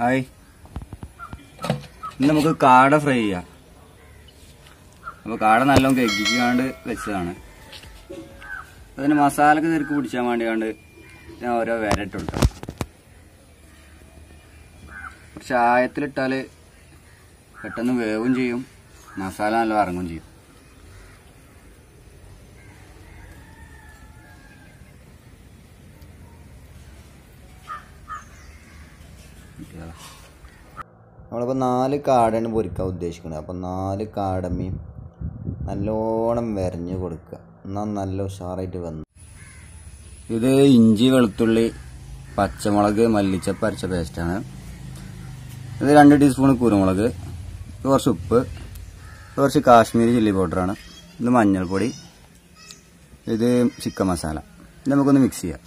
Hi ഇന്ന് നമുക്ക് കാട ഫ്രൈ ചെയ്യാം അപ്പോൾ കാട നല്ലോണം കെക്കിക്കാണ്ട് വെച്ചതാണ് അതിന് മസാലക്ക് തിരക്ക് പിടിച്ചാൻ വേണ്ടിയാണ്ട് ഞാൻ ഓരോ വിരട്ടുണ്ട് കുറച്ച് ആയത്തിലിട്ടാൽ പെട്ടെന്ന് വേവും ചെയ്യും മസാല നല്ല ഇറങ്ങും ചെയ്യും നമ്മളിപ്പോൾ നാല് കാടയാണ് പൊരിക്കാൻ ഉദ്ദേശിക്കുന്നത് അപ്പോൾ നാല് കാടമ്മയും നല്ലോണം വരഞ്ഞ് കൊടുക്കുക എന്നാൽ നല്ല ഉഷാറായിട്ട് വന്നു ഇത് ഇഞ്ചി വെളുത്തുള്ളി പച്ചമുളക് മല്ലിച്ചപ്പ് അരച്ച പേസ്റ്റാണ് ഇത് രണ്ട് ടീസ്പൂൺ കുരുമുളക് ഇത് കുറച്ച് ഉപ്പ് ഇത് കുറച്ച് കാശ്മീരി ചില്ലി പൗഡറാണ് ഇത് മഞ്ഞൾപ്പൊടി ഇത് ചിക്കൻ മസാല ഇത് നമുക്കൊന്ന് മിക്സ് ചെയ്യാം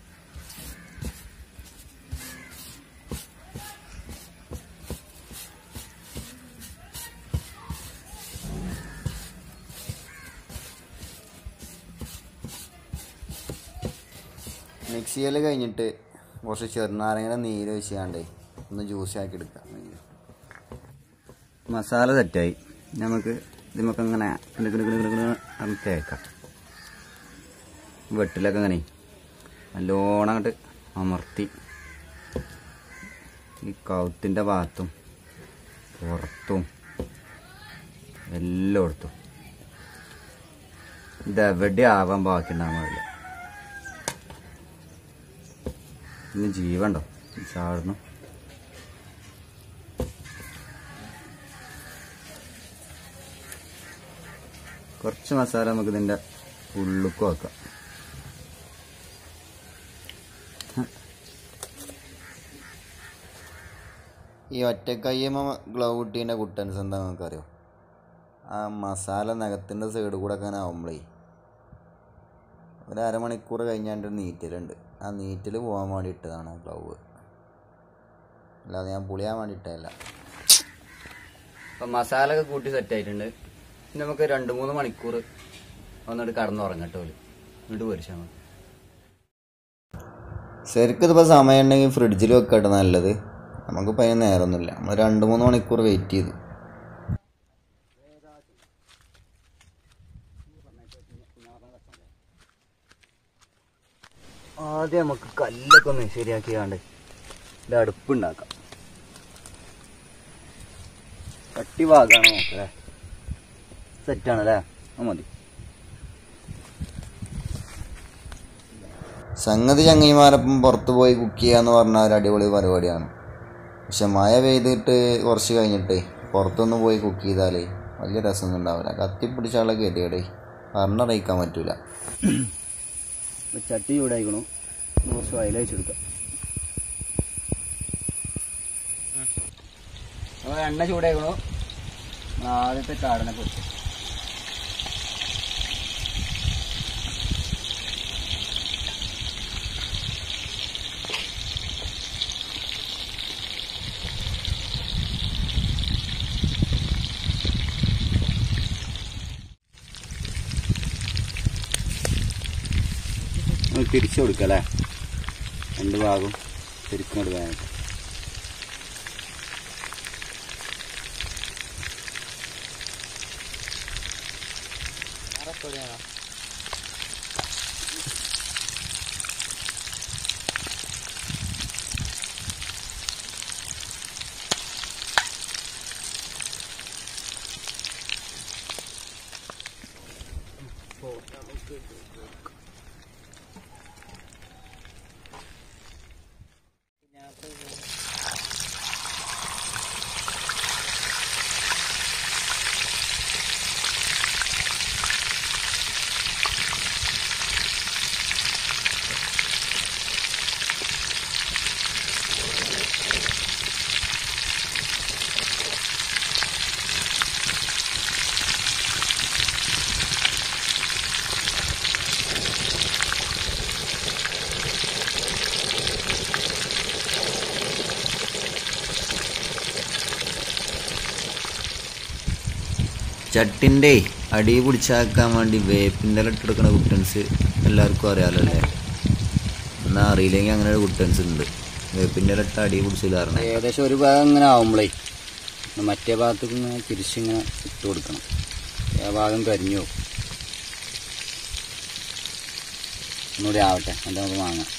മിക്സ് ചെയ്യൽ കഴിഞ്ഞിട്ട് കുറച്ച് ചെറുനാരങ്ങ നീര് വെച്ചാണ്ട് ഒന്ന് ജ്യൂസ് ആക്കി എടുക്കാം മസാല സെറ്റായി നമുക്ക് ഇതിമൊക്കെ ഇങ്ങനെ കിണു കിണു കിണു കിണു കിണു അങ്ങ് തേക്കാം വെട്ടിലൊക്കെ ഇങ്ങനെ നല്ലോണം അങ്ങോട്ട് അമർത്തി ഈ കൗത്തിൻ്റെ ഭാഗത്തും പുറത്തും എല്ലായിടത്തും ഇതെവിടെ ആവാൻ ബാക്കിയുണ്ടാകാൻ പാടില്ല ഇനി ജീവണ്ടോ ചാടുന്നു കുറച്ച് മസാല നമുക്ക് ഇതിൻ്റെ ഉള്ളുക്ക് വെക്കാം ഈ ഒറ്റക്കയ്യമ്മ ഗ്ലൗ ഇട്ടീൻ്റെ കുട്ടൻസ് എന്താ നിങ്ങൾക്കറിയോ ആ മസാല നഖത്തിൻ്റെ സൈഡ് കൂടെ ഒക്കെ അങ്ങനെ ആവുമ്പളേ ഒരു അരമണിക്കൂർ കഴിഞ്ഞാണ്ട് നീറ്റലുണ്ട് ആ നീറ്റൽ പോകാൻ വേണ്ടി ഇട്ടതാണ് ഗ്ലൗ അല്ലാതെ ഞാൻ പുളിയാൻ വേണ്ടി ഇട്ടതല്ല അപ്പം മസാല ഒക്കെ കൂട്ടി സെറ്റ് ആയിട്ടുണ്ട് ഇനി നമുക്ക് രണ്ട് മൂന്ന് മണിക്കൂർ ഒന്നിട്ട് കടന്നുറങ്ങട്ടോ എന്നിട്ട് പൊരിച്ചാൽ മതി ശരിക്കും ഇതിപ്പോൾ സമയം ഉണ്ടെങ്കിൽ ഫ്രിഡ്ജിൽ വെക്കട്ടെ നല്ലത് നമുക്കിപ്പോൾ അതിന് നേരമൊന്നുമില്ല നമ്മൾ രണ്ട് മൂന്ന് മണിക്കൂർ വെയിറ്റ് ചെയ്തു ആദ്യം നമുക്ക് കല്ലൊക്കെ ഒന്ന് ശരിയാക്കിയാണ്ട് ഇത് അടുപ്പുണ്ടാക്കാം കട്ടി ഭാഗമാണോ നോക്കല്ലേ സെറ്റാണല്ലേ ആ മതി സംഗതി ചങ്ങൈമാരൊപ്പം പുറത്ത് പോയി കുക്ക് ചെയ്യാന്ന് പറഞ്ഞാൽ ഒരു അടിപൊളി പരിപാടിയാണ് പക്ഷെ മഴ പെയ്തിട്ട് കുറച്ച് കഴിഞ്ഞിട്ട് പുറത്തൊന്ന് പോയി കുക്ക് ചെയ്താൽ വലിയ രസമൊന്നും ഉണ്ടാവില്ല കത്തിപ്പിടിച്ചാളെ ഗതികേടേ പറഞ്ഞറിയിക്കാൻ പറ്റൂല ഇപ്പൊ ചട്ടി ചൂടായിക്കണു ഇനി കുറച്ച് വയല വെച്ചെടുക്കാം അപ്പോൾ എണ്ണ ചൂടായിക്കണു ആദ്യത്തെ കാടനെ പൊരിച്ചു തിരിച്ചു കൊടുക്കല്ലേ രണ്ട് ഭാഗം തിരിച്ചു കൊടുക്കാനായിട്ട് ചട്ടിൻ്റെ അടി പിടിച്ചാക്കാൻ വേണ്ടി വേപ്പിൻ്റെ ഇല ഇട്ടെടുക്കുന്ന കുട്ടൻസ് എല്ലാവർക്കും അറിയാലോ അല്ലേ എന്നാൽ അറിയില്ലെങ്കിൽ അങ്ങനെ ഒരു കുട്ടൻസ് ഉണ്ട് വേപ്പിൻ്റെ ഇട്ട അടി പിടിച്ചില്ലാറുണ്ട് ഏകദേശം ഒരു ഭാഗം ഇങ്ങനെ ആവുമ്പളേ മറ്റേ ഭാഗത്തേക്ക് ഇങ്ങനെ തിരിച്ചിങ്ങനെ ഇട്ട് കൊടുക്കണം ആ ഭാഗം കരിഞ്ഞു പോകും ഒന്നുകൂടി ആവട്ടെ എന്നിട്ട് നമുക്ക് വാങ്ങാം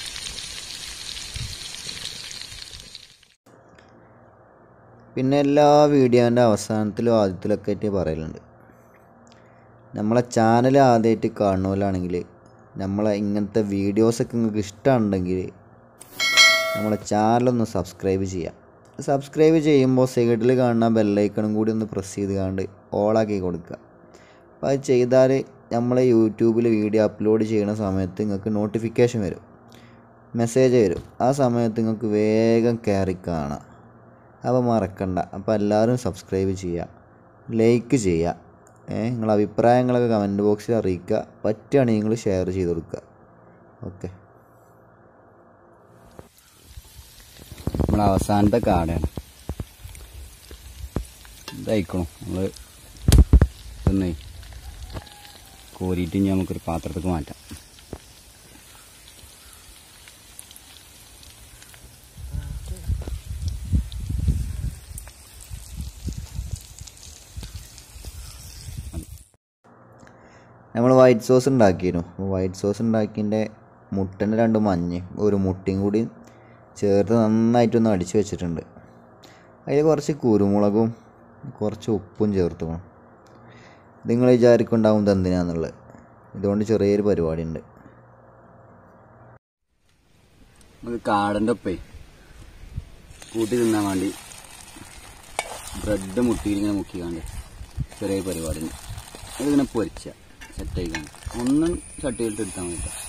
പിന്നെ എല്ലാ വീഡിയോൻ്റെ അവസാനത്തിലും ആദ്യത്തിലൊക്കെ ആയിട്ട് പറയലുണ്ട് നമ്മളെ ചാനൽ ആദ്യമായിട്ട് കാണുന്നവരാണെങ്കിൽ നമ്മളെ ഇങ്ങനത്തെ വീഡിയോസൊക്കെ നിങ്ങൾക്ക് ഇഷ്ടമുണ്ടെങ്കിൽ നമ്മളെ ചാനലൊന്ന് സബ്സ്ക്രൈബ് ചെയ്യാം സബ്സ്ക്രൈബ് ചെയ്യുമ്പോൾ സൈഡിൽ കാണുന്ന ബെല്ലൈക്കണും കൂടി ഒന്ന് പ്രസ് ചെയ്ത് കണ്ട് ഓളാക്കി കൊടുക്കുക അപ്പോൾ അത് ചെയ്താൽ നമ്മളെ യൂട്യൂബിൽ വീഡിയോ അപ്ലോഡ് ചെയ്യുന്ന സമയത്ത് നിങ്ങൾക്ക് നോട്ടിഫിക്കേഷൻ വരും മെസ്സേജ് വരും ആ സമയത്ത് നിങ്ങൾക്ക് വേഗം കയറി കാണാം അപ്പോൾ മറക്കണ്ട അപ്പോൾ എല്ലാവരും സബ്സ്ക്രൈബ് ചെയ്യുക ലൈക്ക് ചെയ്യുക ഏ നിങ്ങളെ അഭിപ്രായങ്ങളൊക്കെ കമൻറ്റ് ബോക്സിൽ അറിയിക്കുക പറ്റുകയാണെങ്കിൽ നിങ്ങൾ ഷെയർ ചെയ്ത് കൊടുക്കുക ഓക്കെ നമ്മളെ അവസാനത്തെ കാടയാണ് ഇതായിക്കണു നമ്മൾ ഇതൊന്നേ കോരിയിട്ട് ഇനി നമുക്കൊരു പാത്രത്തേക്ക് മാറ്റാം നമ്മൾ വൈറ്റ് സോസ് ഉണ്ടാക്കിയിരുന്നു അപ്പോൾ വൈറ്റ് സോസ് ഉണ്ടാക്കിയതിൻ്റെ മുട്ടൻ്റെ രണ്ട് മഞ്ഞ് ഒരു മുട്ടയും കൂടി ചേർത്ത് നന്നായിട്ടൊന്ന് അടിച്ച് വെച്ചിട്ടുണ്ട് അതിൽ കുറച്ച് കുരുമുളകും കുറച്ച് ഉപ്പും ചേർത്ത് വേണം നിങ്ങൾ വിചാരിക്കുണ്ടാവും ഇത് എന്തിനാന്നുള്ളത് ഇതുകൊണ്ട് ചെറിയൊരു പരിപാടി ഉണ്ട് നമുക്ക് കാടൻ്റെ ഒപ്പേ കൂട്ടി തിന്നാൻ വേണ്ടി ബ്രെഡ് മുട്ടിയിൽ ഇങ്ങനെ മുക്കിക്കാണ്ട് ചെറിയ പരിപാടി ഉണ്ട് അതിങ്ങനെ പൊരിച്ച സെറ്റായിക്കാണ് ഒന്നും ചട്ടിയിലിട്ട് എടുത്താൽ മതി ട്ടോ.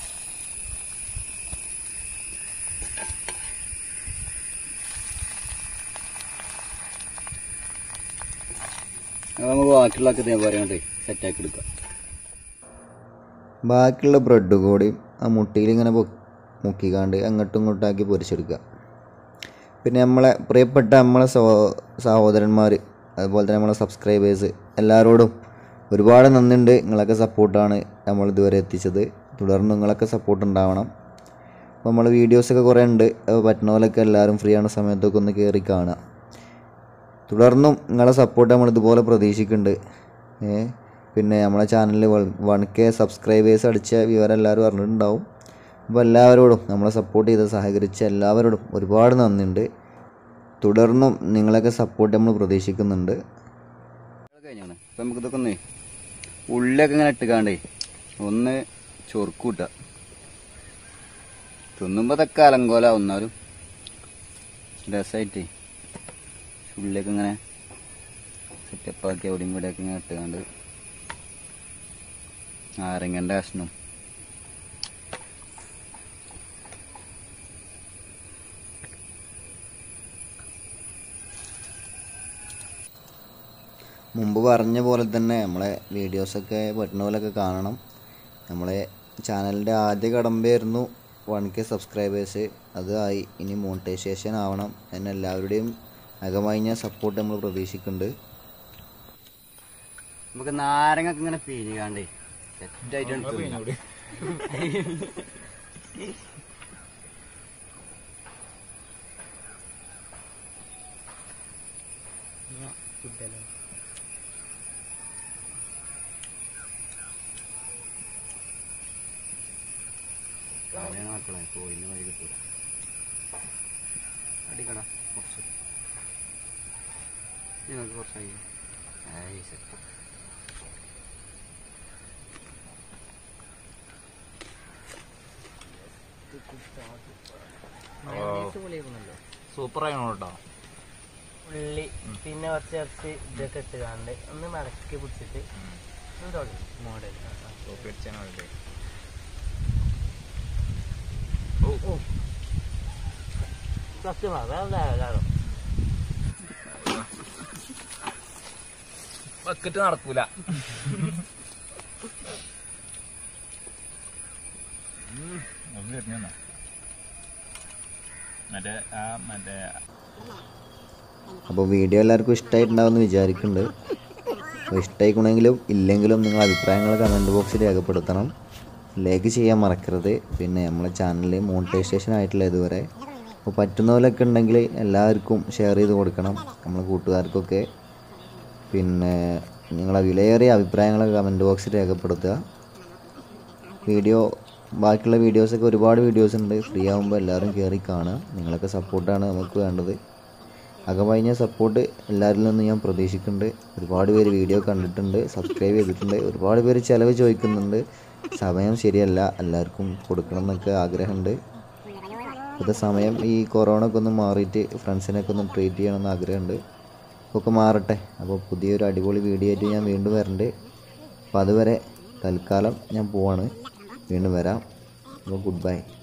അത് നമുക്ക് ബാക്കിയുള്ളതൊക്കെ ഇതേപോലെ അങ്ങോട്ട് സെറ്റാക്കി എടുക്കാം ബാക്കിയുള്ള ബ്രെഡ് കൂടി ആ മുട്ടിയിൽ ഇങ്ങനെ പൊ- മുക്കിക്കാണ്ട് അങ്ങോട്ടും ഇങ്ങോട്ടാക്കി പൊരിച്ചെടുക്കുക പിന്നെ നമ്മളെ പ്രിയപ്പെട്ട നമ്മളെ സഹോ- സഹോദരന്മാർ അതുപോലെ തന്നെ നമ്മളെ സബ്സ്ക്രൈബേഴ്സ് എല്ലാവരോടും ഒരുപാട് നന്ദിയുണ്ട് നിങ്ങളൊക്കെ സപ്പോർട്ടാണ് നമ്മൾ ഇതുവരെ എത്തിച്ചത് തുടർന്ന് നിങ്ങളൊക്കെ സപ്പോർട്ട് ഉണ്ടാവണം അപ്പോൾ നമ്മൾ വീഡിയോസൊക്കെ കുറേ ഉണ്ട് അപ്പോൾ പറ്റുന്ന പോലെയൊക്കെ എല്ലാവരും ഫ്രീ ആവുന്ന സമയത്തൊക്കെ ഒന്ന് കയറി കാണുക തുടർന്നും നിങ്ങളെ സപ്പോർട്ട് നമ്മൾ ഇതുപോലെ പ്രതീക്ഷിക്കുന്നുണ്ട് ഏ പിന്നെ നമ്മളെ ചാനലിൽ വൺ കെ സബ്സ്ക്രൈബേഴ്സ് അടിച്ച വിവരം എല്ലാവരും അറിഞ്ഞിട്ടുണ്ടാവും അപ്പോൾ എല്ലാവരോടും നമ്മളെ സപ്പോർട്ട് ചെയ്ത് സഹകരിച്ച എല്ലാവരോടും ഒരുപാട് നന്ദിയുണ്ട് തുടർന്നും നിങ്ങളൊക്കെ സപ്പോർട്ട് നമ്മൾ പ്രതീക്ഷിക്കുന്നുണ്ട് കഴിഞ്ഞാണ് അപ്പൊ നമുക്ക് ഇതൊക്കെ ഒന്ന് ഉള്ളിലൊക്കെ ഇങ്ങനെ ഇട്ടുകാണ്ടേ ഒന്ന് ചൊറുക്കൂട്ട തിന്നുമ്പോ ഇതൊക്കെ അലങ്കോല ഒന്നാലും രസമായിട്ടേ ഉള്ളിലൊക്കെ ഇങ്ങനെ സെറ്റപ്പാക്കി എവിടെയും ഇവിടെയൊക്കെ ഇങ്ങനെ ഇട്ടുകാണ്ട് നാരങ്ങന്റെ കഷ്ണം മുമ്പ് പറഞ്ഞ പോലെ തന്നെ നമ്മളെ വീഡിയോസൊക്കെ പറ്റുന്ന പോലെയൊക്കെ കാണണം നമ്മളെ ചാനലിൻ്റെ ആദ്യ കടമ്പയായിരുന്നു വൺ കെ സബ്സ്ക്രൈബേഴ്സ് അത് ആയി ഇനി മോണിറ്റൈസേഷൻ ആവണം അതിന് എല്ലാവരുടെയും അകമഴിഞ്ഞ സപ്പോർട്ട് നമ്മൾ പ്രതീക്ഷിക്കുന്നുണ്ട് നമുക്ക് നാരങ്ങ ഒക്കെ ഇങ്ങനെ പിരികാണ്ടേ സെറ്റായിട്ട് മക്കളെ കോയിന് വഴി കിട്ടൂല അടിക്കടാ കുറച്ച് നിങ്ങൾക്ക് കുറച്ചായി ആയി സെറ്റ് സൂപ്പർ ആയിരുന്നു കേട്ടോ ഉള്ളി പിന്നെ കുറച്ച് ഇറച്ചി ഇതൊക്കെ ഇട്ട് കാണ്ട് ഒന്ന് മടക്കി പിടിച്ചിട്ട് മോഡൽ സൂപ്പ് അടിച്ചാണ് സത്യം അതാണ് ബക്കറ്റ് നടക്കൂല മറ്റേ ആ മറ്റേ അപ്പോൾ വീഡിയോ എല്ലാവർക്കും ഇഷ്ടമായിട്ടുണ്ടാവുമെന്ന് വിചാരിക്കുന്നുണ്ട് അപ്പോൾ ഇഷ്ടമായിക്കണമെങ്കിലും ഇല്ലെങ്കിലും നിങ്ങൾ അഭിപ്രായങ്ങൾ കമൻറ്റ് ബോക്സിൽ രേഖപ്പെടുത്തണം ലൈക്ക് ചെയ്യാൻ മറക്കരുത് പിന്നെ നമ്മളെ ചാനൽ മോണിറ്റൈസേഷൻ ആയിട്ടില്ല ഇതുവരെ അപ്പോൾ പറ്റുന്ന പോലെയൊക്കെ ഉണ്ടെങ്കിൽ എല്ലാവർക്കും ഷെയർ ചെയ്ത് കൊടുക്കണം നമ്മളെ കൂട്ടുകാർക്കൊക്കെ പിന്നെ നിങ്ങളെ വിലയേറിയ അഭിപ്രായങ്ങളൊക്കെ കമൻറ്റ് ബോക്സിൽ രേഖപ്പെടുത്തുക വീഡിയോ ബാക്കിയുള്ള വീഡിയോസൊക്കെ ഒരുപാട് വീഡിയോസ് ഉണ്ട് ഫ്രീ ആകുമ്പോൾ എല്ലാവരും കയറി കാണുക നിങ്ങളൊക്കെ സപ്പോർട്ടാണ് നമുക്ക് വേണ്ടത് അകമഴിഞ്ഞ സപ്പോർട്ട് എല്ലാവരിൽ നിന്നും ഞാൻ പ്രതീക്ഷിക്കുന്നുണ്ട് ഒരുപാട് പേര് വീഡിയോ കണ്ടിട്ടുണ്ട് സബ്സ്ക്രൈബ് ചെയ്തിട്ടുണ്ട് ഒരുപാട് പേര് ചിലവ് ചോദിക്കുന്നുണ്ട് സമയം ശരിയല്ല എല്ലാവർക്കും കൊടുക്കണം എന്നൊക്കെ ആഗ്രഹമുണ്ട് ഇപ്പോഴത്തെ സമയം ഈ കൊറോണ ഒക്കെ ഒന്ന് മാറിയിട്ട് ഫ്രണ്ട്സിനൊക്കെ ഒന്ന് ട്രീറ്റ് ചെയ്യണമെന്ന് ആഗ്രഹമുണ്ട് ഒക്കെ മാറട്ടെ അപ്പോൾ പുതിയൊരു അടിപൊളി വീഡിയോ ആയിട്ട് ഞാൻ വീണ്ടും വരണ്ട് അപ്പോൾ അതുവരെ തൽക്കാലം ഞാൻ പോവാണ് വീണ്ടും വരാം അപ്പോൾ ഗുഡ് ബൈ